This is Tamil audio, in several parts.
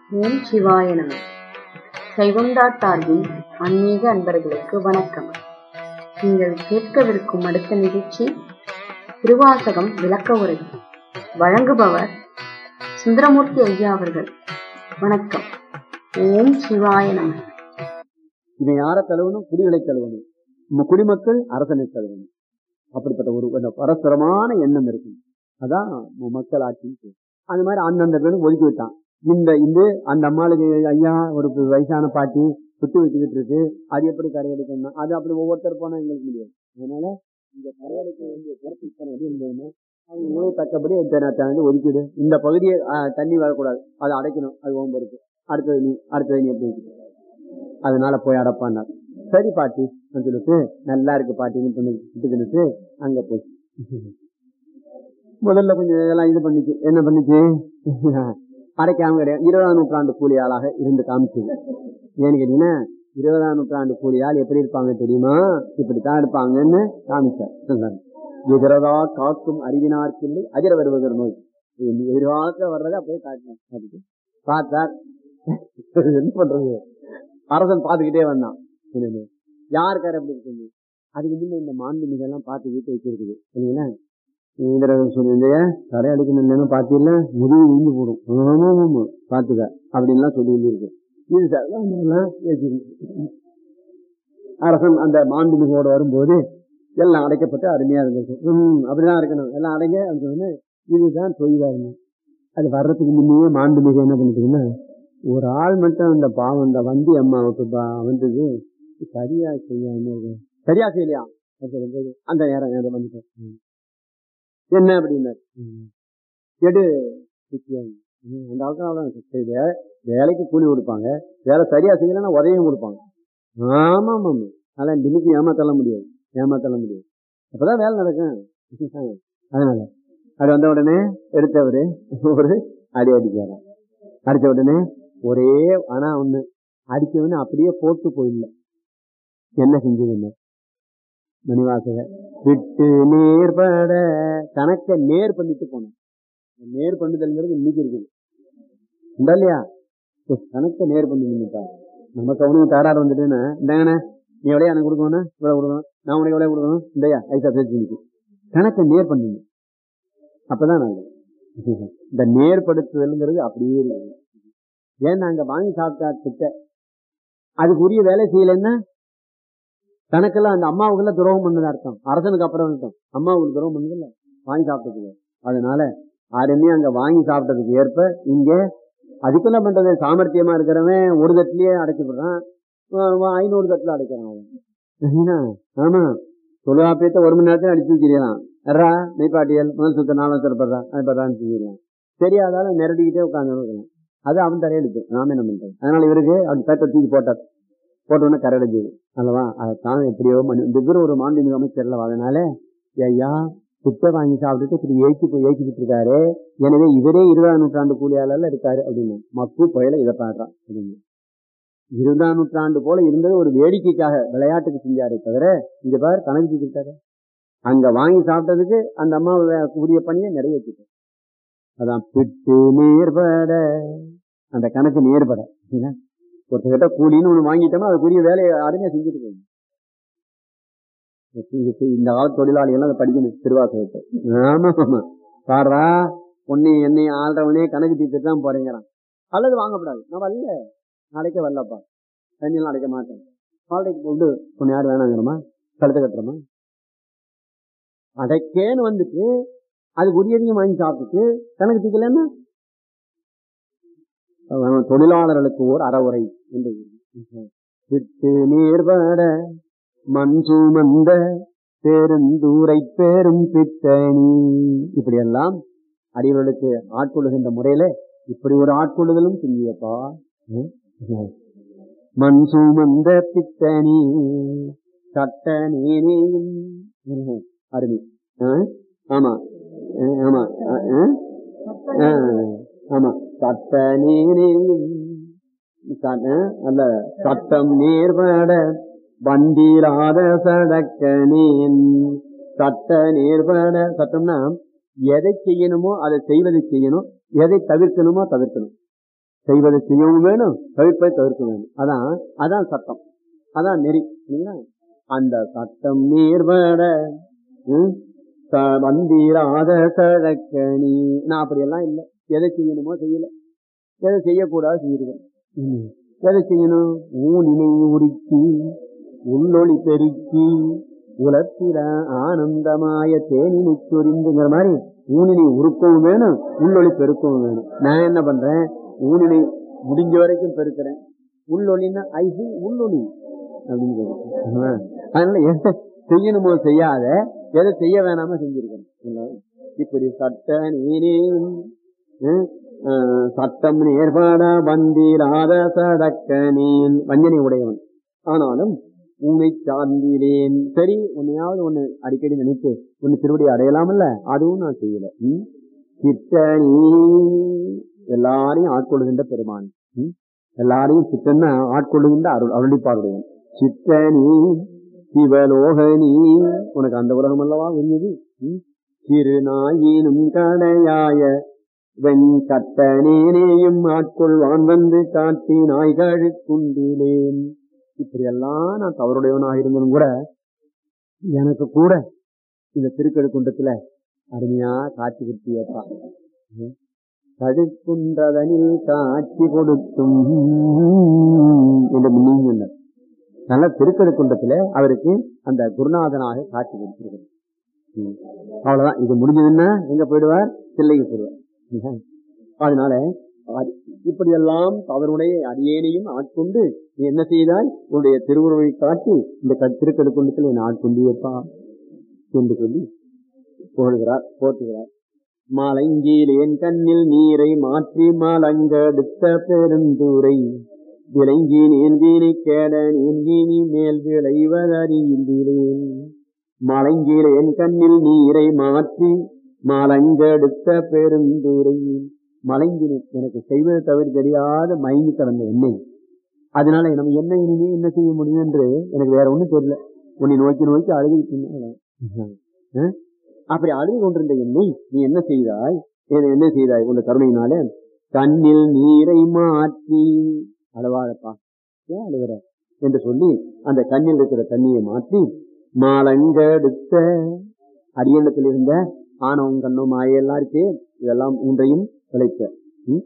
ஓம் சிவாய நம கைகொண்டா சார்பில் ஆன்மீக அன்பர்களுக்கு வணக்கம் நீங்கள் கேட்கவிருக்கும் அடுத்த நிகழ்ச்சி திருவாசகம் விளக்க உரை வழங்குபவர் சுந்தரமூர்த்தி ஐயா அவர்கள் வணக்கம் ஓம் சிவாய நம இவன் யாரை தழுவணும் குடிகளை தழுவணும் நம்ம குடிமக்கள் அரசனை தழுவணும் அப்படிப்பட்ட ஒரு ஒரு பரஸ்பரமான எண்ணம் இருக்கும் அதான் ம- மக்கள் ஆட்சின்னு பேர். அந்த மாதிரி அந்தந்த பேருக்கு ஒதுக்கி விட்டான் இந்த இந்த அந்த அம்மாளுக்கு ஐயா ஒரு பு- வயசான பாட்டி சுட்டு வச்சுக்கிட்டு இருக்கு அது எப்படி கரையெடுக்கணும் அது அப்படி ஒவ்வொருத்தர் போனா எங்களுக்கு முடியாது அதனால இந்த கரையெடுக்க வேண்டிய கருத்து எப்படி இருந்ததுன்னா அவங்க உணவு தக்கபடி த- த- வந்து ஒதுக்கிடு இந்த பகுதியை ஆ, தண்ணி வரக்கூடாது அதை அடைக்கணும் அது ஓம்பு இருக்கு அடுத்தது நீ அடுத்தது நீ எப்படி இருக்கு அதனால போய் அடப்பான்னார் சரி பாட்டி அப்படின்னு சொல்லிட்டு நல்லா இருக்கு பாட்டின்னு சொல்லி சுட்டு தின்னுட்டு அங்க போய் முதல்ல கொஞ்சம் இதெல்லாம் இது பண்ணிச்சு என்ன பண்ணிச்சு அடைக்காம கிடையாது இருபதாம் நூற்றாண்டு கூலி ஆளாக இருந்து காமிச்சது ஏன்னு கேட்டீங்கன்னா இருபதாம் நூற்றாண்டு கூலி ஆள் எப்படி இருப்பாங்க தெரியுமா இப்படித்தான் இருப்பாங்கன்னு காமிச்சார் எதிரதா காக்கும் அறிவினார்க்கில்லை அதிர வருவதர் நோய் இது எதிர்காலத்துல வர்றதை அப்படியே காட்டினார் அதுக்கு பார்த்தார் என்ன பண்றது அரசன் பார்த்துக்கிட்டே வந்தான் என்னது யாருக்காரு அப்படி இருக்குது அதுக்கு முன்ன இந்த மாண்பு எல்லாம் பார்த்து வீட்டு வச்சிருக்குது இல்லைங்களா இந்திரன் சொன்னீங்க தரை அடிக்கணும் இல்லைன்னு பார்த்தீங்களா முதுகு விழுந்து போடும் ஆமா ஆமா பார்த்துக்க அப்படின்லாம் சொல்லி இருக்கு இது சார் எல்லாம் வச்சிருக்கு அரசன் அந்த மாண்புமிகோடு வரும்போது எல்லாம் அடைக்கப்பட்டு அருமையா இருந்துச்சு ம் அப்படிதான் இருக்கணும் எல்லாம் அடைங்க அப்படின்னு சொன்னோன்னே, இதுதான் தொய்வாருங்க அது வர்றதுக்கு முன்னையே மாண்புமிகு என்ன பண்ணிட்டீங்கன்னா ஒரு ஆள் மட்டும் அந்த பாவம் அந்த வண்டி அம்மாவுக்கு பா- வந்தது சரியா செய்யாம இருக்கு. சரியா செய்யலையா அது சொல்லும்போது அந்த நேரம் நேரம் வந்துட்டேன் ம். என்ன அப்படின்னாரு ம். எடு நிச்சயம். ம், அந்த அவசரம் வேலைக்கு கூலி கொடுப்பாங்க வேலை சரியா செய்யலைன்னா உதவியும் கொடுப்பாங்க ஆமா ஆமா ஆமா அதெல்லாம் தினிக்கு ஏமாத்தள்ள முடியாது ஏமாத்தள்ள முடியாது அப்பதான் வேலை நடக்கும் அதனால அது வந்த உடனே எடுத்தவரு ஒரு அடி அடிக்கிறார் அடிச்ச உடனே ஒரே ஆனா ஒண்ணு அடிச்சவனே அப்படியே போட்டு போயிடல என்ன செஞ்சது மணிவாசக விட்டு நேர்பட கணக்க நேர் பண்ணிட்டு போனோம் நேர் பண்ணுதல்ங்கிறது இன்னைக்கு இருக்குது உண்டா இல்லையா சரி, கணக்க நேர் பண்ணி நின்றுட்டா நமக்கு அவனுக்கு தகராறு வந்துட்டுன்னா இந்தாங்கண்ணே நீ எவ்வளோ எனக்கு கொடுக்கணும் இவ்வளவு கொடுக்கணும் நான் உனக்கு எவ்வளவு கொடுக்கணும் இந்தையா ஐசா சேர்த்து நிற்கு கணக்கை நேர் பண்ணுங்க அப்பதான் நல்லது இந்த நேர்படுத்துதல்ங்கிறது அப்படியே இருக்குது ஏன் நாங்க வாங்கி சாப்பிட்டா திட்ட அதுக்குரிய வேலை செய்யலைன்னா தனக்கெல்லாம் அந்த அம்மாவுக்கெல்லாம் துரோகம் பண்ணதா அர்த்தம் அரசனுக்கு அப்புறம் அர்த்தம் அம்மாவுக்கு துரோகம் பண்ணதில்ல வாங்கி சாப்பிட்டதுக்கு அதனால யாருமே அங்க வாங்கி சாப்பிட்டதுக்கு ஏற்ப இங்க அதுக்கெல்லாம் பண்றது சாமர்த்தியமா இருக்கிறவன் ஒரு தட்டிலேயே அடைச்சுடுறான் ஐநூறு தட்டுல அடைக்கிறான் அவன் சரிங்களா? ஆமா தொழிலாப்பியத்தை ஒரு மணி நேரத்துல அடிச்சு வச்சிருக்கலாம் எறா நெய்ப்பாட்டியல் முதல் சுத்த நாலாம் சிறப்படுறா அதுப்படுறான்னு சொல்லிடலாம் தெரியாதால நிரடிக்கிட்டே உட்காந்து இருக்கலாம் அது அவன் தரையெடுத்து நாம என்ன பண்றது அதனால இவருக்கு அவன் பேப்பர் தூக்கி போட்டார் போட்ட உடனே கரடைஞ்சது அல்லவா அதை தான் எப்படியோ மனு இந்த இவரு ஒரு மாண்புமிகு அமைச்சர் அல்லவா அதனால ஐயா குட்டை வாங்கி சாப்பிட்டுட்டு இப்படி ஏய்ச்சி போய் ஏய்ச்சிக்கிட்டு இருக்காரு எனவே இவரே இருபதாம் நூற்றாண்டு கூலியாளர்ல இருக்காரு அப்படின்னு மக்கு புயல இதை பாடுறான் அப்படின்னு இருபதாம் நூற்றாண்டு போல இருந்தது ஒரு வேடிக்கைக்காக விளையாட்டுக்கு செஞ்சாரே தவிர இங்க பாரு கணக்கு செஞ்சுட்டாரு அங்க வாங்கி சாப்பிட்டதுக்கு அந்த அம்மா வே- கூடிய பணியை நிறைவேற்றிட்டார் அதான் பிட்டு நேர்பட அந்த கணக்கு நேர்பட சரிங்களா? ஒருத்தர்கிட்ட கூலின்னு ஒண்ணு வாங்கிட்டோம்னா அதுக்குரிய வேலையை அருமையா செஞ்சுட்டு போகணும் இது- இந்த கால தொழிலாளிகள் அதை படிக்கணும் திருவாசகத்தை ஆமா ஆமா பாடுறா உன்னை என்னை ஆள்றவனே கணக்கு தீர்த்துட்டு தான் போறேங்கிறான் அல்லது வாங்கக்கூடாது நான் வரல நாளைக்கே வரலப்பா தண்ணியெல்லாம் அடைக்க மாட்டேன் நாளைக்கு கொண்டு உன்னை யார் வேணாங்கிறமா கழுத்தை கட்டுறமா அடைக்கேன்னு வந்துட்டு அதுக்கு உரியதையும் வாங்கி சாப்பிட்டுட்டு கணக்கு தீக்கலன்னா அவன் தொழிலாளர்களுக்கு ஓர் அறவுரை என்று விட்டு நேர்பட மண் சுமந்த பெருந்தூரை பெரும் பித்தனி இப்படியெல்லாம் அடியவர்களுக்கு ஆட்கொள்ளுகின்ற முறையில இப்படி ஒரு ஆட்கொள்ளுதலும் செஞ்சியப்பா ம்? மண் சுமந்த பித்தனி சட்ட நேனேயும் ம், அருமை ஆ? ஆமா ஆ, ஆமா ஆ, ஆ? ஆ, ஆமா சட்ட நேனேயும் ச- ஆ, அல்ல சட்டம் நேர்பட வண்டியிலாத சடக்கனேன் சட்ட நேர்பட சட்டம்னா எதை செய்யணுமோ அதை செய்வதை செய்யணும் எதை தவிர்க்கணுமோ தவிர்க்கணும் செய்வதை செய்யவும் வேணும் தவிர்ப்பதை தவிர்க்க வேணும் அதான் அதான் சட்டம் அதான் நெறி இல்லைங்களா அந்த சட்டம் நேர்வட ம், ச- வந்தீராத சழக்கணி நான் அப்படியெல்லாம் இல்லை எதை செய்யணுமோ செய்யல எதை செய்யக்கூடாது செய்யிருக்கேன் ம். எதை செய்யணும் ஊனினை உருக்கி உள்ளொளி பெருக்கி உலப்பில ஆனந்தமாய தேனினை சொரிந்துங்கிற மாதிரி ஊனினை உருக்கவும் வேணும் உள்ளொளி பெருக்கவும் வேணும் நான் என்ன பண்றேன் ஊனினை முடிஞ்ச வரைக்கும் பெருக்கிறேன் உள்ளொளின்னா ஐசி உள்ளொளி அப்படின்னு சொல்றேன். ஆ. அதனால எதை செய்யணுமோ செய்யாத எதை செய்ய வேணாமோ செஞ்சிருக்கணும் இல்ல? இப்படி சட்ட நீனே ம், ஆ, சட்டம் நேர்பாடா வந்தீராத சடக்கனேன் வஞ்சனை உடையவன் ஆனாலும் உன்னை சார்ந்திலேன் சரி உன்னையாவது ஒண்ணு அடிக்கடி நினைத்து உன்னை திருவடி அடையலாம்ல அதுவும் நான் செய்யல ம்? சித்தனி எல்லாரையும் ஆட்கொள்கின்ற பெருமான் ம்? எல்லாரையும் சித்தன்னா ஆட்கொள்ளுகின்ற அருள் அருளிப்பாருடையவன் சித்தனி சிவலோகனி உனக்கு அந்த உலகம் அல்லவா உரியது ம்? திருநாயினும் கடையாய வெண்கட்டனேனேயும் ஆட்கொள்வான் வந்து காட்டி நாய்கழு குண்டிலேன் இப்படியெல்லாம் நான் தவறுடையவனாக இருந்ததும் கூட எனக்கு கூட இந்த திருக்கழுக்குன்றத்துல அருமையா காட்சி கொடுத்தியப்பா ம். கழுக்குன்றதனில் காட்சி கொடுத்தும் என்று முன்னையும் சொன்னார் நல்ல திருக்கழுக்குன்றத்துல அவருக்கு அந்த குருநாதனாக காட்சி கொடுத்திருக்கிறது ம். அவ்வளவுதான் இது முடிஞ்சதுன்னா எங்க போயிடுவார் தில்லைக்கு போயிடுவார் ம். அதனால அது- இப்படியெல்லாம் அவருடைய அடியேனையும் ஆட்கொண்டு நீ என்ன செய்தாய் உன்னுடைய திருவுருவை காட்டி இந்த க- திருக்கழுக்குன்றத்தில் என்னை ஆட்கொண்டியப்பா என்று சொல்லி புகழ்கிறார் போற்றுகிறார் மலங்கிலேன் கண்ணில் நீரை மாற்றி மலங்கெடுத்த பெருந்தூரை விளங்கி நேர்ந்தீனை கேட நேர்ந்தீனி மேல் விளைவதறிந்தேன் மலங்கிலேன் கண்ணில் நீரை மாற்றி மலங்கெடுத்த பெருந்தூரை மலங்கினேன் எனக்கு செய்வது தவிர தெரியாத மயங்கி கடந்த எண்ணெய் அதனால நம்ம என்ன இனிமே என்ன செய்ய முடியும் என்று எனக்கு வேற ஒண்ணும் தெரியல உன்னை நோக்கி நோக்கி அழுதுகிட்டு இருந்தேன். அஹ்? அப்படி அழுது கொண்டிருந்த என்னை நீ என்ன செய்தாய் என்ன- என்ன செய்தாய் உன் கருணையினால கண்ணில் நீரை மாற்றி அழவாழப்பா ஏன் அழுகிற என்று சொல்லி அந்த கண்ணில் இருக்கிற தண்ணியை மாற்றி மாலங்கெடுத்த அடியண்டத்தில் இருந்த ஆணவம் கண்ணும் மாயெல்லாம் இருக்கே இதெல்லாம் ஒன்றையும் விளைத்த ம்?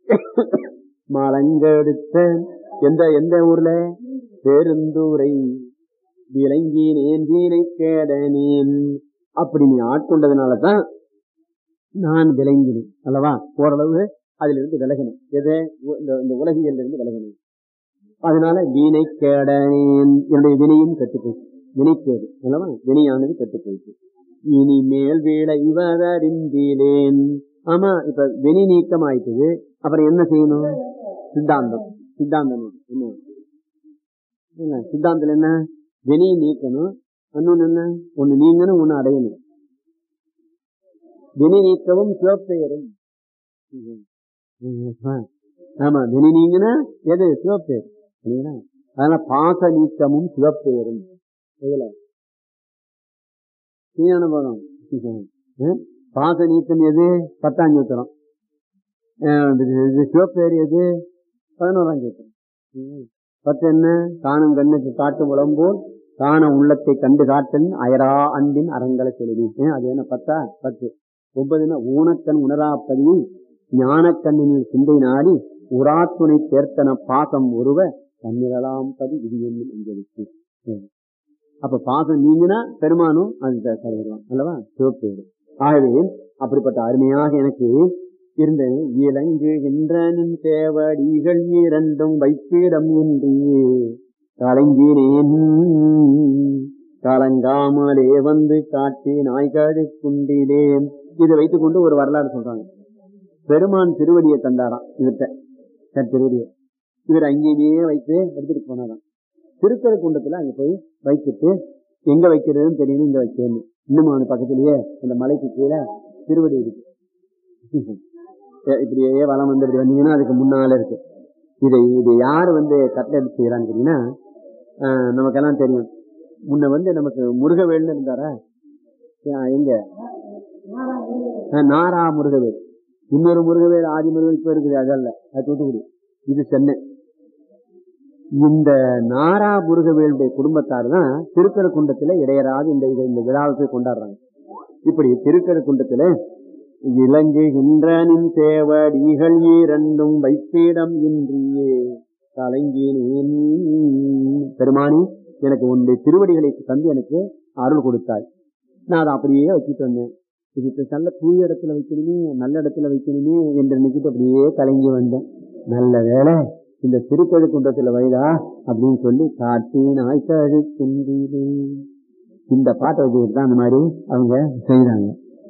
மாலங்கெடுத்த எந்த எந்த ஊர்ல பெருந்தூரை விளங்கி நேந்தீனை கேடனேன் அப்படி நீ ஆட்கொண்டதுனாலதான் நான் விளங்கினேன் அல்லவா ஓரளவு அதுல இருந்து விலகினேன் எதை உ- இந்த இந்த உலகியல்ல இருந்து விலகினேன் அதனால வீணை கேடனேன் என்னுடைய வினையும் கெட்டு போச்சு வினைக்கேடு அல்லவா வினையானது கெட்டு போயிடுச்சு இனிமேல் விளைவதறிந்தேன் ஆமா இப்ப வினை நீக்கம் ஆயிட்டது அப்புறம் என்ன செய்யணும் சித்தாந்தம் சித்தாந்தம் என்ன என்ன சித்தாந்தம் என்ன வினையை நீக்கணும் இன்னொன்னு என்ன ஒண்ணு நீங்கணும் ஒண்ணு அடையணும் வினை நீக்கவும் சிவப்பெயரும் ம்ஹும். ம்ஹும். ஆமா வினை நீங்கினா எது சிவப்பெயர் இல்லைங்களா? அதனால பாச நீக்கமும் சிவப்பெயரும் இதுல சீயான பதம் ம்? பாச நீக்கம் எது பத்தாம் சூத்திரம் அஹ் இது- இது சிவப்பெயர் எது பதினோராம் சூத்திரம் ம். பத்து என்ன காணும் கண்ணுக்கு காட்டும் உடம்போல் காண உள்ளத்தை கண்டு காட்டல் அயரா அன்பின் அறங்களை செலுவி ஏன் அது என்ன பத்தா பத்து ஒன்பதுன்னா ஊனக்கண் உணராப்பதி ஞானக்கண்ணினில் சிந்தை நாடி உராத்துணை சேர்த்தன பாசம் ஒருவ தன்னிரலாம் பதி விதியும் எங்களுக்கு அப்ப பாசம் நீங்கினா பெருமானும் அது தருவான் அல்லவா சிவப்பேரு ஆகவே அப்படிப்பட்ட அருமையாக எனக்கு இருந்த இலங்குகின்ற நின் தேவடிகள் இரண்டும் வைப்பிடம் என்றே கலங்கினேன் கலங்காமலே வந்து காட்டி நாய்காடு குண்டிலேன் இதை வைத்துக் கொண்டு ஒரு வரலாறு சொல்றாங்க பெருமான் திருவடியை தந்தாராம் இவர்கிட்ட தன் திருவடியை இவர் அங்கேயே வைத்து எடுத்துட்டு போனாராம் திருக்கழுக்குன்றத்துல அங்க போய் வைத்துட்டு எங்க வைக்கிறதுன்னு தெரியணும் இங்க வைக்கணும் இன்னும் அவனு பக்கத்திலேயே அந்த மலைக்கு கீழே திருவடி இருக்கு இப்படியே வளம் வந்து இப்படி வந்தீங்கன்னா அதுக்கு முன்னால இருக்கு இதை இது யார் வந்து கட்டளை எடுத்து செய்யறான்னு கேட்டீங்கன்னா ஆஹ், நமக்கெல்லாம் தெரியும் முன்ன வந்து நமக்கு முருகவேல்னு இருந்தாரா ஆஹ், எங்க ஆஹ், நாரா முருகவேல் இன்னொரு முருகவேல் ஆதி முருகன் இப்ப இருக்குது அதல்ல அது தூத்துக்குடி இது சென்னை இந்த நாரா முருகவேலுடைய குடும்பத்தார் தான் திருக்கரக்குண்டத்துல இடையராது இந்த இதை இந்த விழாவை கொண்டாடுறாங்க இப்படி திருக்கரக்குண்டத்துல இலங்குகின்ற நின் தேவடிகள் இரண்டும் வைப்பிடம் இன்றியே கலங்கினேன் பெருமானி எனக்கு உன்னுடைய திருவடிகளை தந்து எனக்கு அருள் கொடுத்தாய் நான் அதை அப்படியே வச்சுட்டு வந்தேன் இது இப்ப நல்ல தூய இடத்துல வைக்கணுமே நல்ல இடத்துல வைக்கணுமே என்று நினைச்சிட்டு அப்படியே கலங்கி வந்தேன் நல்ல வேலை இந்த திருக்கழுக்குன்றத்துல வைதா அப்படின்னு சொல்லி காட்டி நாய்க்கழு குன்றிலே இந்த பாட்டை வச்சுக்கிட்டு தான் அந்த மாதிரி அவங்க செய்தாங்க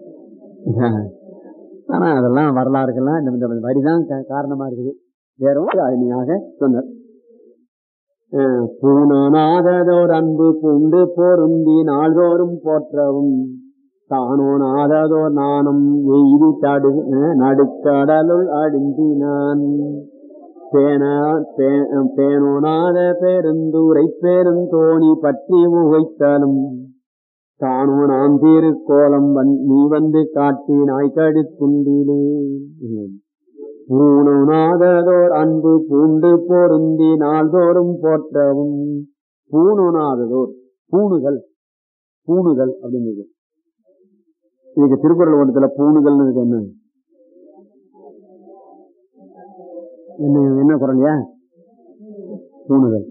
ஆனா அதெல்லாம் வரலாறுகள்லாம் இந்த இந்த வரிதான் கா- காரணமா இருக்குது வேற ஒரு அருமையாக சொன்னார் அஹ் பூணனாததோர் அன்பு பூண்டு பொருந்தி நாள்தோறும் போற்றவும் தானோனாததோர் நாணம் எய்தி தடு அஹ் நடுக்கடலுள் அடிந்தினான் பேனோனாத பெருந்தூரை பெருந்தோணி பற்றி உகைத்தாலும் தானோ நாம் திருக்கோலம் வந் நீ வந்து காட்டி நாய் கடுத்துண்டிலே பூணுநாததோர் அன்பு பூண்டு பொருந்தி நாள்தோறும் போற்றவும் பூணுநாததோர் பூணுதல் பூணுதல் அப்படிங்கிறது இதுக்கு திருக்குறள் ஒன்றத்துல பூணுதல்னு இருக்கு என்ன என்ன என்ன குரல்யா பூணுதல்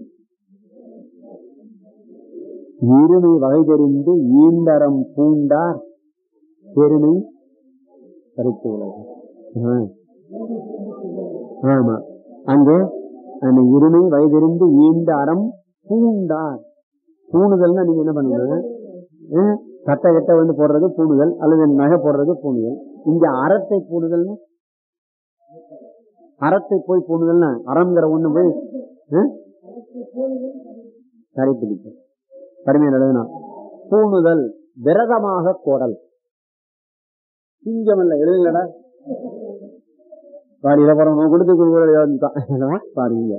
இருமை வகை தெரிந்து ஈண்டரம் பூண்டார் பெருமை கருத்து உலகம் ஆ. ஆமா அங்க அந்த இருமை வயதிருந்து ஈண்ட அறம் பூண்டார் பூணுதல்னா நீங்க என்ன பண்ணுங்க ஆ, கட்ட கட்ட வந்து போடுறது பூணுதல் அல்லது நகை போடுறது பூணுதல் இங்க அறத்தை பூணுதல்னா அறத்தை போய் பூணுதல்னா அறம்ங்கிற ஒண்ணு போய் ஆ? கரைப்பிடிப்பு கடுமையில் எழுதினா பூணுதல் விரதமாக கோடல் சிங்கம் இல்ல எழுதுங்களடா பாடியில போறவங்க கொடுத்து கொடுக்குற பாருங்க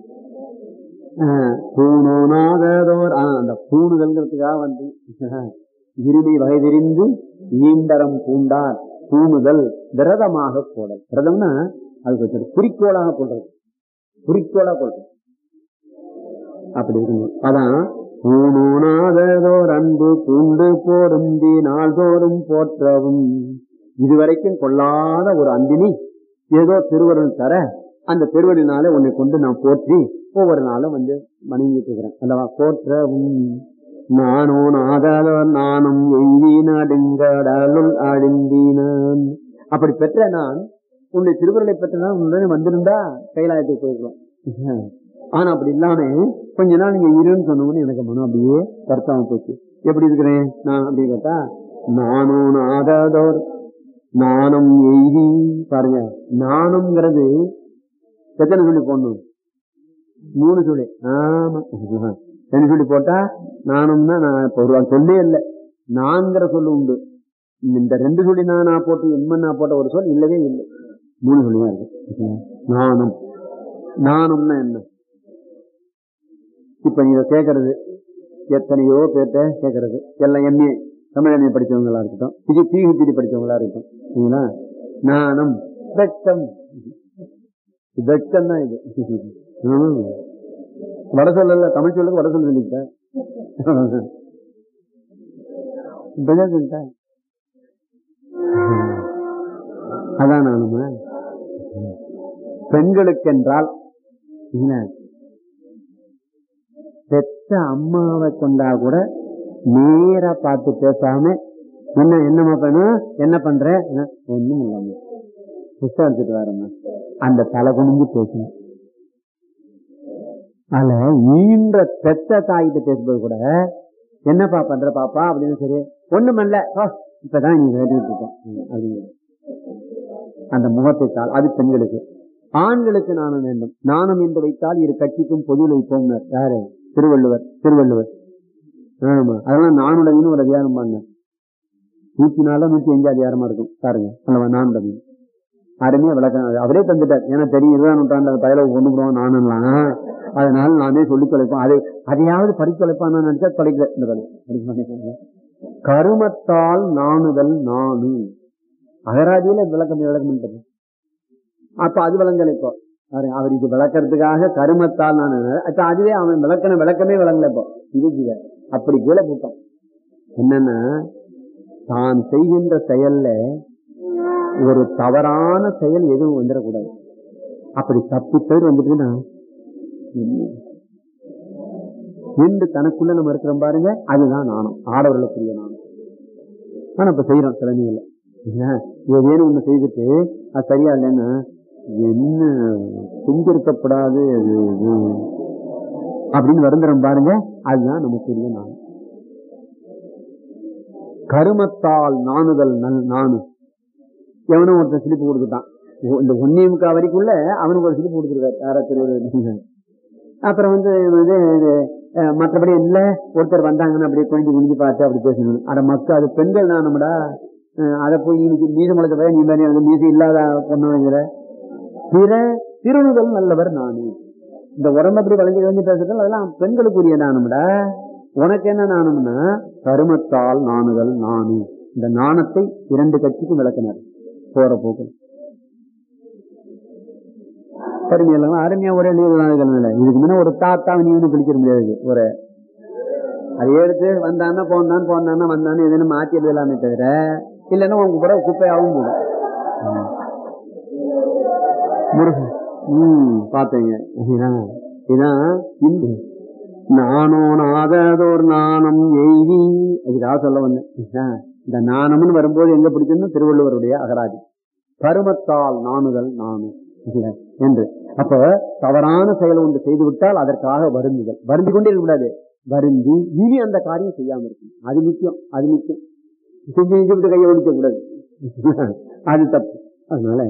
பூணோனாதோர் அந்த பூணுதல்ங்கிறதுக்காக வந்து இருமை வகை தெரிந்து ஈண்டரம் பூண்டார் பூணுதல் விரதமாக கோடல் விரதம்னா அதுக்கு ஒரு குறிக்கோளாக கொள்றது குறிக்கோளா கொள்றது அப்படி இருக்கணும் அதான் பூணூனாததோர் அன்பு பூண்டு போருந்தி நாள்தோறும் போற்றவும் இதுவரைக்கும் கொள்ளாத ஒரு அன்பினி ஏதோ திருவருள் தர அந்த திருவருளினால உன்னை கொண்டு நான் போற்றி ஒவ்வொரு நாளும் வந்து வணங்கிட்டு இருக்கிறேன் அல்லவா போற்றவும் நானோ நாதவர் நானும் எய்தி நடுங்கடலுள் அழிந்தினான் அப்படி பெற்ற நான் உன்னை திருவருளை பெற்ற நான் உன்னுடனே வந்திருந்தா கைலாயத்துக்கு போயிருக்கலாம் ஆனா அப்படி இல்லாம கொஞ்ச நாள் நீங்க இருன்னு சொன்னோம்னு எனக்கு மனம் அப்படியே கருத்தாம போச்சு எப்படி இருக்கிறேன் நான் அப்படி கேட்டா நானும் நாததோர் நாணம் எய்தி பாருங்க நாணம்ங்கிறது எத்தனை சொல்லி போடணும் மூணு சொல்லி ஆமா ரெண்டு சொல்லி போட்டா நானும்னா நான் இப்ப ஒரு சொல்லே இல்லை நான்கிற சொல்லு உண்டு இந்த ரெண்டு சொல்லி நான் நான் போட்டு எம்மன் நான் போட்ட ஒரு சொல் இல்லவே இல்லை மூணு சொல்லி தான் இருக்கு நானும் நானும்னா என்ன இப்ப நீங்க கேட்கறது எத்தனையோ பேர்ட்ட கேட்கறது எல்லாம் எம்ஏ தமிழ் எம்ஏ படிச்சவங்களா இருக்கட்டும் இது பிஹெச்டி படிச்சவங்களா இருக்கட்டும் சரிங்களா நானும் வெட்கம் வெட்கம் தான் இது ம். வட சொல்லல தமிழ் சொல்லுக்கு வட சொல்ல சொல்லிட்டேன் இப்பதான் சொல்லிட்டேன் அதான் நானுமா பெண்களுக்கென்றால் என்ன பெத்த அம்மாவை கொண்டா கூட நேரா பார்த்து பேசாம என்ன என்னம்மா பண்ணும் என்ன பண்ற என்ன, ஒண்ணும் இல்லாம புஸ்தகம் எடுத்துட்டு வரேம்மா அந்த தலை குனிஞ்சு பேசணும் அதுல ஈன்ற பெத்த தாயிட்ட பேசும்போது கூட என்னப்பா பண்ற பாப்பா அப்படின்னு சரி ஒண்ணும் இல்ல போ, இப்பதான் நீ கேட்டுட்டு இருக்க ம், அப்படிங்கிறது அந்த முகத்தை தாள் அது பெண்களுக்கு ஆண்களுக்கு நாணம் வேண்டும் நாணம் என்று வைத்தால் இரு கட்சிக்கும் பொதுவில் வைப்போம் யாரு திருவள்ளுவர் திருவள்ளுவர் ஆமா அதெல்லாம் நானுடையன்னு ஒரு அதிகாரம் பண்ண நூத்தி நாலு நூத்தி அஞ்சு அதிகாரமா இருக்கும் பாருங்க அல்லவா நானுடைய அருமையா விளக்கம் அவரே தந்துட்டார் ஏன்னா தெரியும் இருபதாம் நூற்றாண்டு அந்த பயலை கொண்டு போடுவோம் நானும்லாம் அதனால நானே சொல்லி தொலைப்போம் அது அதையாவது படித்து தொலைப்பான் நினைச்சா தொலைக்கல இந்த கதை படிக்க மாட்டேங்கிறாங்க. கருமத்தால் நாணுதல் நானு அகராதியில விளக்கம் விளக்கம் பண்ணது அப்ப அது விளங்கல இப்போ பாருங்க, அவர் இது விளக்கறதுக்காக கருமத்தால் நான் அப்ப அதுவே அவன் விளக்கண விளக்கமே விளங்கல இப்போ இதுக்கு அப்படி கீழே போட்டான் என்னன்னா தான் செய்கின்ற செயல்ல ஒரு தவறான செயல் எதுவும் வந்துடக்கூடாது அப்படி தப்பி பேர் வந்துட்டுன்னா என்ன? என்று தனக்குள்ள நம்ம இருக்கிறோம் பாருங்க அதுதான் நாணம் ஆடவர்களுக்குரிய நாணம் ஆனா இப்ப செய்யறோம் சில நேரில் ஏதேனும் ஒண்ணு செய்துட்டு அது சரியா இல்லைன்னா என்ன செஞ்சிருக்கப்படாது அது இது அப்படின்னு வருந்துறோம் பாருங்க அதுதான் நமக்குரிய நாணம் கருமத்தால் நாணுதல் நல் நாணு எவனும் ஒருத்தன் சிலிப்பு கொடுத்துட்டான் ஒ- இந்த ஒன்னே முக்கா வரைக்குள்ள அவனுக்கு ஒரு சிலிப்பு கொடுத்துருக்காரு யாரா திருவள்ளுவர் அப்புறம் வந்து இது, இது, அஹ், மற்றபடி இல்ல ஒருத்தர் வந்தாங்கன்னு அப்படியே கொஞ்சம் குனிஞ்சு பார்த்து அப்படி பேசணும் அட மக்கள் அது பெண்கள் தான் நம்மடா அதை போய் இன்னைக்கு மீச முளைச்ச போய் நீ மாதிரி எனக்கு மீசை இல்லாத பொண்ணுங்கிற பிற திருணுதல் நல்லவர் நானு இந்த உடம்பு அப்படி வளைஞ்சு வளைஞ்சு பேசுறது அதெல்லாம் பெண்களுக்குரிய நாணம்டா உனக்கு என்ன நாணம்னா கருமத்தால் நாணுதல் நானு இந்த நாணத்தை இரண்டு கட்சிக்கும் விளக்கினார் போற போக்கு கருமையெல்லாம் அருமையா ஒரே நீர்வாணிகள் இல்லை இதுக்கு முன்ன ஒரு தாத்தா நீ ஒன்றும் பிடிச்சிட முடியாது ஒரு அதை எடுத்து வந்தான்னா போனான் போனான்னா வந்தான்னு எதுன்னு மாத்தி எழுதலாமே தவிர இல்லைன்னா உங்க கூட குப்பையாகவும் போடும் ம். முருகன் ம் பார்த்தீங்க இதான் இதான் இந்து நானோ நாததோர் நாணம் எய்தி அதுக்காக சொல்ல வந்தேன் இதான். இந்த நாணம்னு வரும்போது எங்க பிடிச்சதுன்னு திருவள்ளுவருடைய அகராதி கருமத்தால் நாணுதல் நாணு இல்ல என்று அப்ப தவறான செயல் ஒன்று செய்து விட்டால் அதற்காக வருந்துதல் வருந்தி கொண்டே இருக்கக்கூடாது வருந்தி இனி அந்த காரியம் செய்யாம இருக்கும் அது முக்கியம் அது முக்கியம் செஞ்சு செஞ்சு விட்டு கையை ஒழிக்க கூடாது அது தப்பு அதனால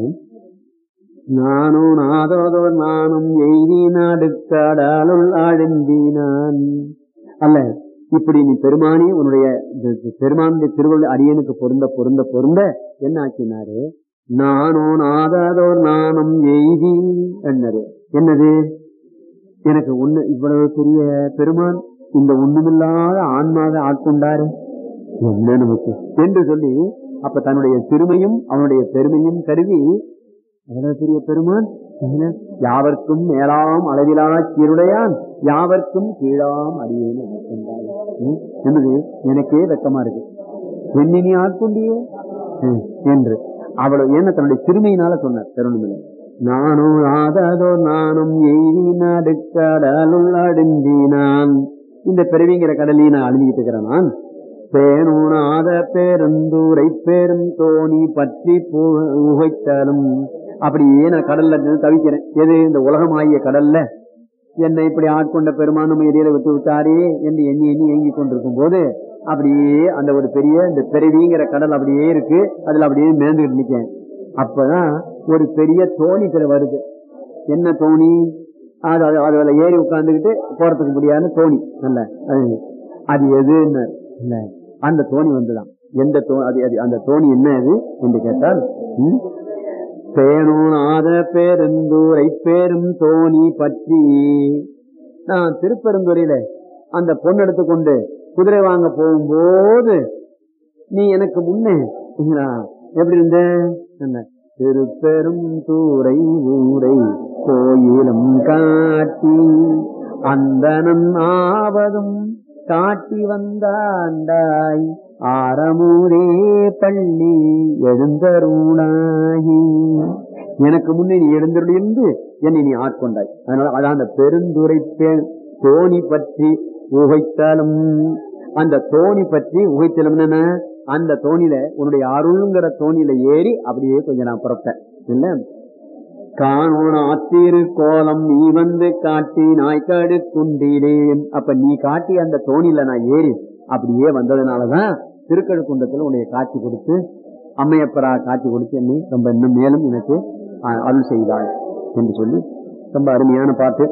நானும் நாதோதோர் நானும் எய்தி நாடுக்காடாலுள் ஆழ்ந்தினான் அல்ல இப்படி நீ பெருமானி உன்னுடைய இந்த- இந்த பெருமானுடைய திருவள்ளுவர் அடியனுக்கு பொருந்த பொருந்த பொருந்த என்ன ஆக்கினாரு நானோ நாதாதோர் நாணம் எய்தி என்னது என்னது எனக்கு ஒண்ணு இவ்வளவு பெரிய பெருமான் இந்த ஒண்ணுமில்லாத ஆன்மாவை ஆட்கொண்டாரு என்ன நமக்கு என்று சொல்லி அப்ப தன்னுடைய சிறுமையும் அவனுடைய பெருமையும் கருதி அவ்வளவு பெரிய பெருமான் என்ன? யாவர்க்கும் மேலாம் அளவிலா சீருடையான் யாவர்க்கும் கீழாம் அடியேன்னு ஆட்கொண்டாய் ம்? என்பது எனக்கே வெக்கமா இருக்கு என்னை நீ ஆட்கொண்டியே ம், என்று அவ்வளவு என்ன தன்னுடைய சிறுமையினால சொன்னார் திருவண்ணாமலை நானும் ஆதாதோ நானும் எய்தி நடுக்கடலுள் அடிந்தினான் இந்த பிறவிங்கிற கடலையும் நான் அழிஞ்சிட்டு இருக்கிறேன் நான் பேணூனாத பேருந்தூரை பேரும் தோணி பற்றி பு- உகைத்தாலும் அப்படியே நான் கடல்ல நின்னு தவிக்கிறேன் எது இந்த உலகமாகிய கடல்ல என்னை இப்படி ஆட்கொண்ட பெருமான் நம்ம இடையில விட்டு விட்டாரே என்று எண்ணி எண்ணி ஏங்கி கொண்டிருக்கும் போது அப்படியே அந்த ஒரு பெரிய இந்த பிறவிங்கிற கடல் அப்படியே இருக்கு அதுல அப்படியே மேந்துகிட்டு நிக்கேன் அப்பதான் ஒரு பெரிய தோணி பிற வருது என்ன தோணி அது அது அதுல ஏறி உட்கார்ந்துகிட்டு போறதுக்கு முடியாத தோணி நல்ல அது அது எதுன்னு இல்ல அந்த தோணி வந்துதான் எந்த தோ அது அது அந்த தோணி என்ன அது என்று கேட்டால் ம், பேணூனாத பேருந்தூரை பேரும் தோணி பற்றி நான் திருப்பெருந்துறையில அந்த பொண்ணு எடுத்துக்கொண்டு குதிரை வாங்க போகும்போது நீ எனக்கு முன்னே என்ன, எப்படி இருந்த என்ன திருப்பெரும் தூரை ஊரை கோயிலும் காட்டி அந்தனம் ஆவதும் காட்டி வந்தாண்டாய் ஆரமூரே பள்ளி எழுந்தருளாயி எனக்கு முன்னே நீ எழுந்தருளிருந்து என்னை நீ ஆட்கொண்டாய் அதனால அதான் அந்த பெருந்துரை பே- தோணி பற்றி உகைத்தாலும் அந்த தோணி பற்றி உகைத்தலும் என்ன அந்த தோணியில உன்னுடைய அருள்ங்கிற தோணியில ஏறி அப்படியே கொஞ்சம் நான் புறப்பட்டேன் இல்ல காணோன ஆத்திரு கோலம் நீ வந்து காட்டி நாய்க்காடு குண்டிலேன் அப்ப நீ காட்டி அந்த தோணியில நான் ஏறி அப்படியே வந்ததுனாலதான் திருக்கழுக்குன்றத்துல உன்னை காட்சி கொடுத்து அம்மையப்பரா காட்சி கொடுத்து என்னை ரொம்ப இன்னும் மேலும் எனக்கு அஹ், அருள் செய்தாய் என்று சொல்லி ரொம்ப அருமையான பாட்டு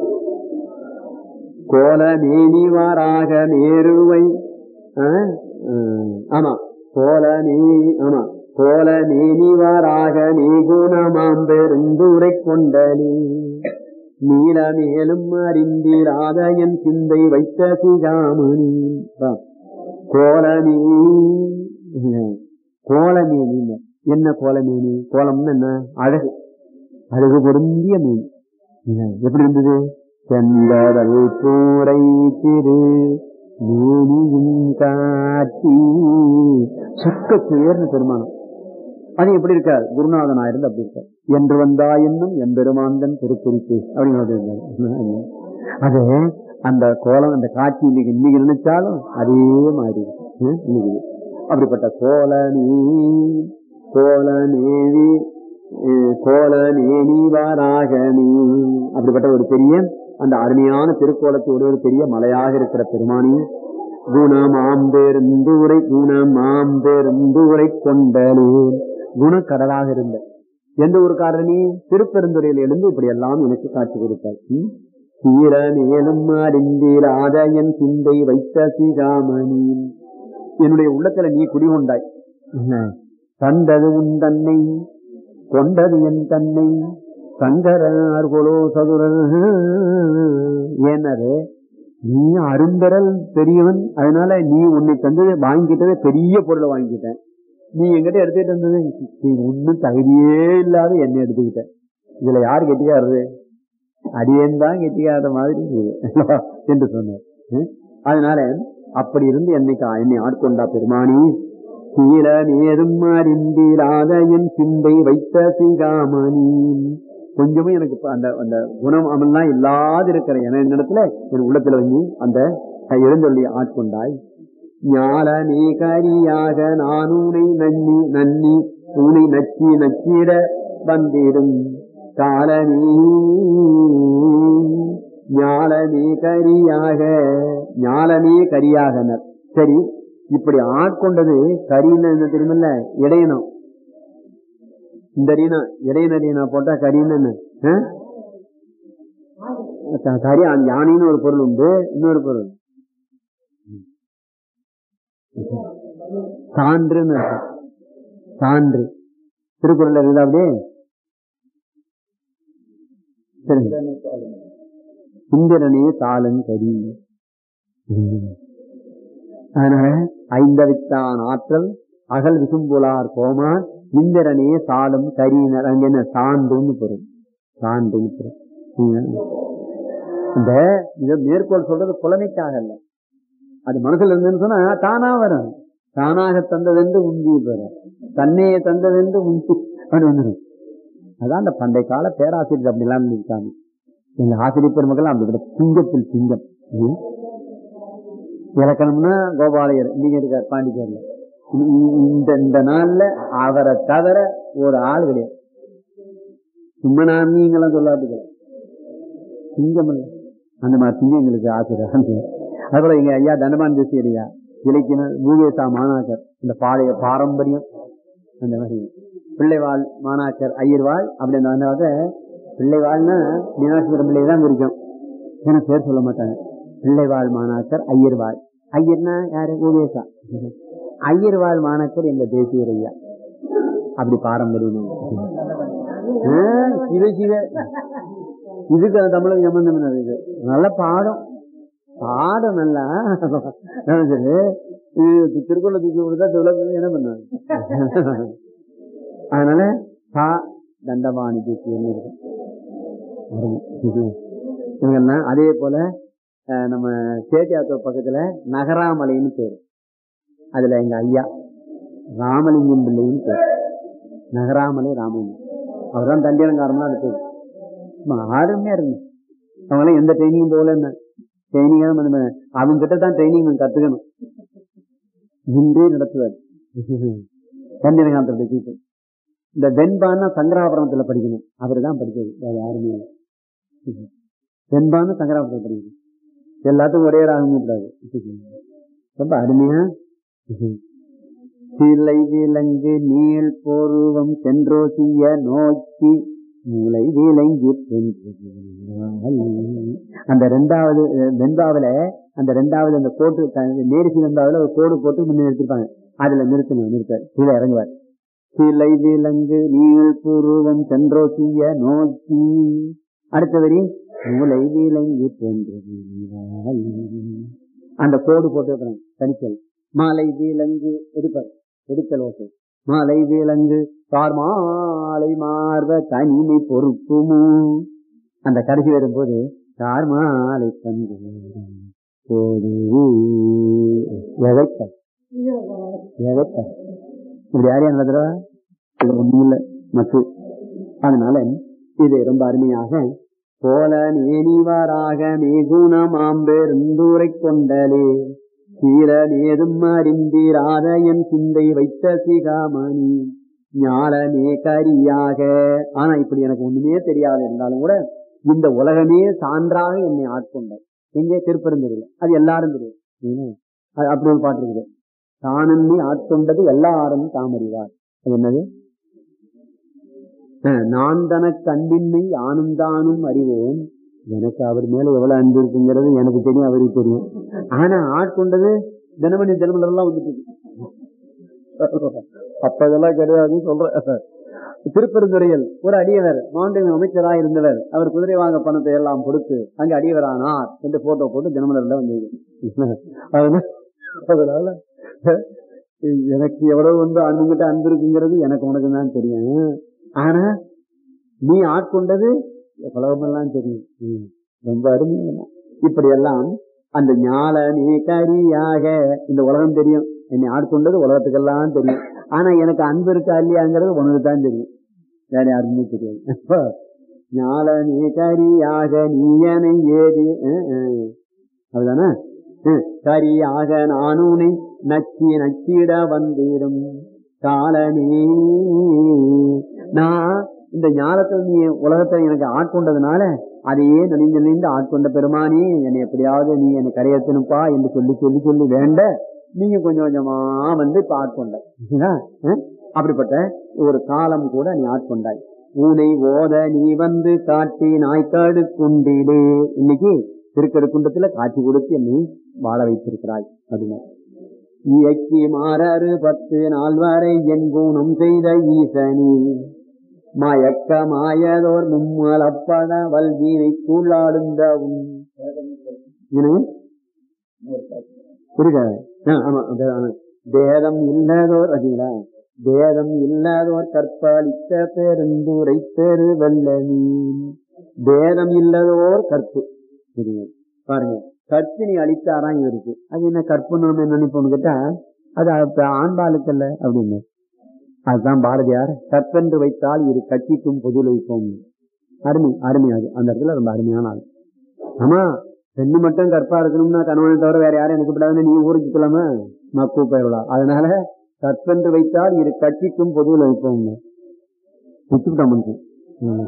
கோல மேனிவாராக நேருவை அஹ், அஹ், ஆமா கோல நீ ஆமா கோல மேனிவாராக நீ குணமாம் பெருந்துரை கொண்டலி நீல மேலும் அறிந்திராத என் சிந்தை வைத்த சிகாமணி ஆ. கோலமீ கோலமீனி என்ன கோலமீனி கோலம்னு என்ன அழகு அழகு பொருந்திய மீன் எப்படி இருந்தது செந்தடல் பூரை திரு மேனியும் காட்சி சொக்க சுயர்னு பெருமானம் அது எப்படி இருக்கார் குருநாதன் ஆயிருந்து அப்படி இருக்கார் என்று வந்தா என்னும் எம்பெருமாந்தன் திருக்குறிப்பு அப்படின்னு அது அந்த கோலம் அந்த காட்சி இன்னைக்கு இன்னைக்கு நினைச்சாலும் அதே மாதிரி இருக்கு. ஹம், இன்னைக்கு அப்படிப்பட்ட கோல நீ கோல நேவி அஹ், கோல நேனி வாராக நீ அப்படிப்பட்ட ஒரு பெரிய அந்த அருமையான திருக்கோலத்தோடு ஒரு பெரிய மலையாக இருக்கிற பெருமானி குணமாம்பெருந்துரை குணமாம்பெருந்துரை கொண்டலே குணக்கடலாக இருந்த எந்த ஒரு காரணி திருப்பெருந்துறையில் எழுந்து இப்படி எல்லாம் எனக்கு காட்சி கொடுத்தார் ம்? சீர மேலும் அறிந்தீராத என் சிந்தை வைத்த சிகாமணி என்னுடைய உள்ளத்துல நீ குடிகொண்டாய் தந்தது உன் தன்னை கொண்டது என் தன்னை சங்கரார் கொலோ சதுரர் ஏனரு நீ அரும்பெறல் பெரியவன் அதனால நீ உன்னை தந்தது வாங்கிட்டதே பெரிய பொருளை வாங்கிட்டேன் நீ எங்கிட்ட எடுத்துக்கிட்டு வந்தது நீ ஒன்னும் தகுதியே இல்லாத என்னை எடுத்துக்கிட்ட இதுல யார் கெட்டிக்காரது அடியேன் தான் கெட்டிக்காத மாதிரி இருக்குது என்று சொன்னார் ம்? அதனால அப்படி இருந்து என்னை கா- என்னை ஆட்கொண்டா பெருமானி சீல நேரும் அறிந்தீராத என் சிந்தை வைத்த சீகாமணி கொஞ்சமும் எனக்கு இப்ப அந்த அந்த குணம் அமெல்லாம் இல்லாது இருக்கிற என்னிடத்துல என் உள்ளத்துல வந்து அந்த எழுந்தொள்ளி ஆட்கொண்டாய் ஞால நீ கரியாக நான் உனை நன்னி நன்னி உனை நச்சி நச்சிட வந்திடும் காலனி ஞாலனே கரியாக ஞாலனே கரியாகனர் சரி இப்படி ஆட்கொண்டது கரின்னு என்ன தெரியுமில்ல இடையனம் இந்த ரீனா இடையன ரீனா போட்டா கரின்னு என்ன ஆ? க- கரி அந்த யானைன்னு ஒரு பொருள் உண்டு இன்னொரு பொருள் சான்றுன்னு அர்த்தம். சான்று திருக்குறள் இருக்குதா அப்படியே சரிங்க இந்திரனே தாளன் கரி அதனால ஐந்தவித்தான் ஆற்றல் அகல் விசும்புலார் கோமார் இந்திரனே சாலும் கரியினர் அங்க என்ன சான்றுன்னு பொருள் சான்றுன்னு பொருள் சரிங்களா? இந்த இதை மேற்கோள் சொல்றது புலமைக்காக அல்ல அது மனசுல இருந்துன்னு சொன்னா தானா வரும் தானாக தந்ததென்று உந்தி பெற தன்னையே தந்ததென்று உந்தி அப்படி வந்துடும் அதான் அந்த பண்டைய கால பேராசிரியர் அப்படி எல்லாம் இருக்காங்க எங்க ஆசிரியர் பெருமக்கள் அப்படி கிடையாது சிங்கத்தில் சிங்கம் ம். இலக்கணம்னா கோபாலயர் நீங்க இருக்கார் பாண்டிச்சேரியில் இந்த இந்த நாள்ல அவரை தவிர ஒரு ஆள் கிடையாது சும்மனாமிங்கெல்லாம் சொல்லாது சிங்கம் இல்ல அந்த மாதிரி சிங்கம் எங்களுக்கு ஆசிரியர் அதுபோல எங்க ஐயா தண்டபான் தேசியரியா இலக்கிய மூகேசா மாணாக்கர் இந்த பாளைய பாரம்பரியம் அந்த மாதிரி பிள்ளைவாள் மாணாக்கர் ஐயர்வாள் அப்படி அந்த அந்த பிள்ளைவாள்னா மீனாட்சி பிள்ளை தான் குறிக்கும் ஏன்னா பேர் சொல்ல மாட்டாங்க பிள்ளைவாள் மாணாக்கர் ஐயர்வாள் ஐயர்னா யாரு ஓவேசா ஐயர்வாள் மாணாக்கர் எங்க தேசியர் ஐயா அப்படி பாரம்பரியம் ஆ, சிவ சிவ இதுக்கு அந்த தமிழுக்கு சம்பந்தம் என்ன இருக்கு நல்ல பாடம் பாடம் நல்லா அதான் சரி இது திருக்குறளை தூக்கி கொடுத்தா துலகம் என்ன பண்ணுவாங்க அதனால சா தண்டபாணி தேசியம் இருக்கு அருமை. இது. இவங்கெல்லாம் அதே போல அஹ், நம்ம சேத்தியாத்தூர் பக்கத்துல நகராமலைன்னு பேரு அதுல எங்க ஐயா ராமலிங்கம் பிள்ளைன்னு பேரு நகராமலை ராமலிங்கம் அவர் தான் தண்டியலங்காரம்லாம் அது பேரு சும்மா அருமையா இருக்கு அவங்களாம் எந்த ட்ரைனிங் போகல என்ன ட்ரைனிங்காக அவங்க கிட்ட தான் ட்ரைனிங் கத்துக்கணும் இன்றே நடத்துவார் தண்டியலங்காரத்துடைய டீச்சர் இந்த வெண்பான்னா சங்கராபுரத்துல படிக்கணும் அவர் தான் படிச்சது வேற யாருமே இல்லை. வெண்பான்னு சங்கராபுரத்தில் படிக்கணும் எல்லாத்துக்கும் ஒரே ராகம் கூடாது ரொம்ப அருமையா சிலை விலங்கு நீள் போர்வம் சென்றோசிய நோக்கி மூளை விலங்கி அந்த ரெண்டாவது அஹ், வெண்பாவில அந்த ரெண்டாவது அந்த கோட்டு த- நேரிசி வெண்பாவில ஒரு கோடு போட்டு முன்ன நிறுத்திருப்பாங்க அதுல நிறுத்தணும் நிறுத்த கீழே இறங்குவார் சிலை விலங்கு நீள் பூர்வம் சென்றோசிய நோக்கி அடுத்த வரி மூளை விலங்கி சென்றது அந்த கோடு போட்டு வைக்கிறாங்க தனிச்சல் மாலை விலங்கு எடுப்பார் எடுத்தல் ஓகே மாலை விலங்கு கார் மாலை மார்ப தனிமை பொறுப்புமு அந்த கடைசி வரும்போது கார்மாலை தந்து போது எழைக்க எழைக்க இப்படி யாரையா நடத்துறா இது ஒண்ணும் இல்ல மத்து அதனால இது ரொம்ப அருமையாக போல நேனிவாராக மேகுணமாம் பெருந்தூரை கொண்டலே சீர நேதும் அறிந்தீராத என் சிந்தை வைத்த சிகாமணி ஞாலமே கரியாக ஆனா இப்படி எனக்கு ஒண்ணுமே தெரியாது இருந்தாலும் கூட இந்த உலகமே சான்றாக என்னை ஆட்கொண்டார் எங்கே திருப்பெருந்துருல அது எல்லாரும் தெரியும் ம். அது அப்படி ஒரு பாட்டு இருக்குது தானன்னி ஆட்கொண்டது எல்லாரும் தாமறிவார் அது என்னது அஹ், நான் தனக்கு அன்பின்மை யானும் தானும் அறிவோம் எனக்கு அவர் மேல எவ்வளவு அன்பு இருக்குங்கிறது எனக்கு தெரியும் அவருக்கு தெரியும் ஆனா ஆட்கொண்டது தினமணி தினமலர் எல்லாம் வந்துட்டு இருக்கு. அப்ப இதெல்லாம் கிடையாதுன்னு சொல்றேன் திருப்பெருந்துறையில் ஒரு அடியவர் மாண்புமிகு அமைச்சராக இருந்தவர் அவர் குதிரை வாங்க பணத்தை எல்லாம் கொடுத்து அங்க அடியவரானார் என்று போட்டோ போட்டு தினமலர்ல வந்தது அதனால அதனால எனக்கு எவ்வளவு வந்து அன்புகிட்ட அன்பு இருக்குங்கிறது எனக்கு உனக்கு தான் தெரியும் ஆனா நீ ஆட்கொண்டது எவ்வளவுமெல்லாம் தெரியும் ம். ரொம்ப அருமையான இப்படி எல்லாம் அந்த ஞால நீ கரியாக இந்த உலகம் தெரியும் என்னை ஆட்கொண்டது உலகத்துக்கெல்லாம் தெரியும் ஆனா எனக்கு அன்பு இருக்கா இல்லையாங்கிறது உனக்கு தான் தெரியும் வேற யாருக்குமே தெரியாது அப்ப ஞால நீ கரியாக நீயனை ஏதி அஹ், அஹ். அதுதானே அஹ், கரியாக நானுனை நச்சி நச்சிட வந்திடும் காலனே நான் இந்த ஞானத்தை நீ உலகத்தை எனக்கு ஆட்கொண்டதுனால அதையே நினைந்து நினைந்து ஆட்கொண்ட பெருமானே என்னை எப்படியாவது நீ என்னை கரையேற்றணுப்பா என்று சொல்லி சொல்லி சொல்லி வேண்ட நீங்க கொஞ்சம் கொஞ்சமா வந்து இப்ப ஆட்கொண்ட சரிங்களா? அஹ்? அப்படிப்பட்ட ஒரு காலம் கூட நீ ஆட்கொண்டாய் ஊனை ஓத நீ வந்து காட்டி நாய்க்காடு குண்டிலே இன்னைக்கு திருக்கடுக்குண்டத்துல காட்சி கொடுத்து என்னை வாழ வைத்திருக்கிறாய் அப்படின்னா இயக்கி மாறாறு பத்து நாள் வரை என் குணம் செய்த ஈசனி மயக்க மாயதோர் மும்மலப்பட வல்வீனை கூழாடுந்தவும் புரியுதா ஆ, ஆமா அது, ஆ. பேதம் இல்லாதோர் அதுங்களா பேதம் இல்லாதோர் கற்பாலித்த பெருந்துரை பெரு வெள்ளனி பேதம் இல்லாதோர் கற்பு சரிங்க பாருங்க கற்பினி அளித்தாராம் இவருக்கு அது என்ன கற்பு நம்ம என்ன நினைப்போம்னு கேட்டா அது அப்ப ஆண்பாளுக்கு அல்ல அப்படின்னு அதுதான் பாரதியார் கற்பென்று வைத்தால் இரு கட்சிக்கும் பொதுவில் வைப்போம் அருமை அருமை அது அந்த இடத்துல ரொம்ப அருமையான ஆள் ஆமா பெண்ணு மட்டும் கற்பா இருக்கணும்னா கணவனை தவிர வேற யாரும் எனக்கு கூடாதுன்னு நீ ஊருக்கு சொல்லாம மக்கு பெயர்களா அதனால கற்பென்று வைத்தால் இரு கட்சிக்கும் பொதுவில் வைப்போம் வச்சுக்கிட்டான் மனுஷன் ம்.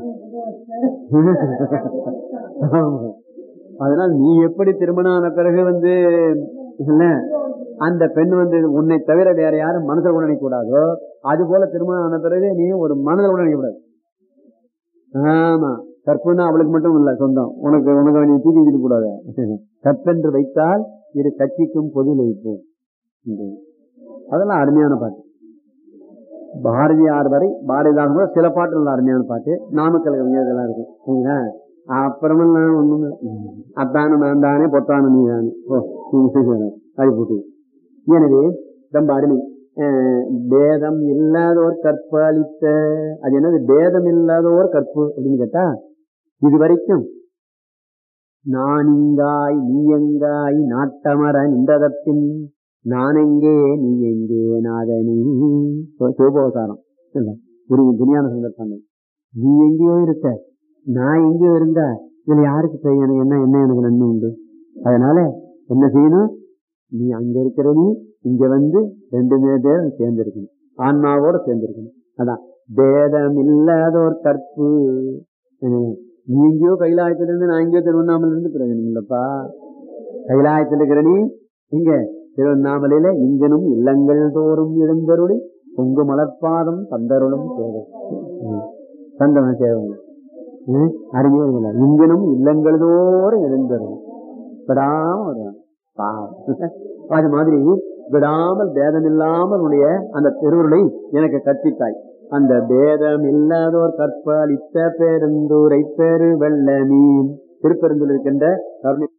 ஆமா. அதனால நீ எப்படி திருமணம் ஆன பிறகு வந்து இல்ல அந்த பெண் வந்து உன்னை தவிர வேற யாரும் மனதில் கூட நினைக்க கூடாதோ அது போல திருமணம் ஆன பிறகு நீ ஒரு மனதில் கூட நினைக்க கூடாது ஆமா கற்புன்னா அவளுக்கு மட்டும் இல்ல சொந்தம் உனக்கு உனக்கு நீ தூக்கி வச்சுக்க கூடாது கற்பென்று வைத்தால் இரு கட்சிக்கும் பொதுவில் வைப்போம் இந்த அதெல்லாம் அருமையான பாட்டு பாரதியார் வரை பாரதிதாசன் கூட சில பாட்டு நல்ல அருமையான பாட்டு நாமக்கல் கவிஞர் இதெல்லாம் இருக்கு சரிங்களா அப்புறமெல்லாம் ஒண்ணும் அத்தானு நான் தானே பொத்தானு நீ தானே ஓ அது போட்டு எனவே ரொம்ப அருமை அஹ், பேதம் இல்லாதோர் கற்பு அளித்த அது என்னது பேதம் இல்லாதோர் கற்பு அப்படின்னு கேட்டா இது வரைக்கும் நான் இங்காய் நீ எங்காய் நாட்டமர நின்றதத்தின் நான் எங்கே நீ எங்கே நாதனி சிவபோசாரம் ஒரு துணியான சந்தர்ப்பம் நீ எங்கேயோ இருக்க நான் எங்கேயோ இருந்தா இதுல யாருக்கு தெரியும் எனக்கு என்ன என்ன எனக்கு நன்மை உண்டு அதனால என்ன செய்யணும் நீ அங்க இருக்கிற நீ இங்க வந்து ரெண்டுமே பேரும் சேர்ந்திருக்கணும் ஆன்மாவோட சேர்ந்திருக்கணும் அதான் பேதம் இல்லாதோர் கற்பு அஹ் நீ எங்கேயோ கைலாயத்திலிருந்து நான் எங்கேயோ திருவண்ணாமலை இருந்து பிரயோஜனம் இல்லப்பா கைலாயத்தில் இருக்கிற நீ இங்க திருவண்ணாமலையில இங்கனும் இல்லங்கள் தோறும் எழுந்தருளி பொங்கு மலர்பாதம் தந்தருளும் சேவை ம். தந்தவன் சேவை ம், அருமையா இருக்குல்ல இங்கனும் இல்லங்கள் தோறும் எழுந்தருளும் விடாம வருவான் பாவம். அது மாதிரி விடாமல் பேதம் இல்லாமல் உடைய அந்த திருவுருளை எனக்கு கற்பித்தாய் அந்த பேதம் இல்லாதோர் கற்பழித்த பெருந்துரை பெரு வெள்ள மீன் திருப்பெருந்தில் இருக்கின்ற கருணை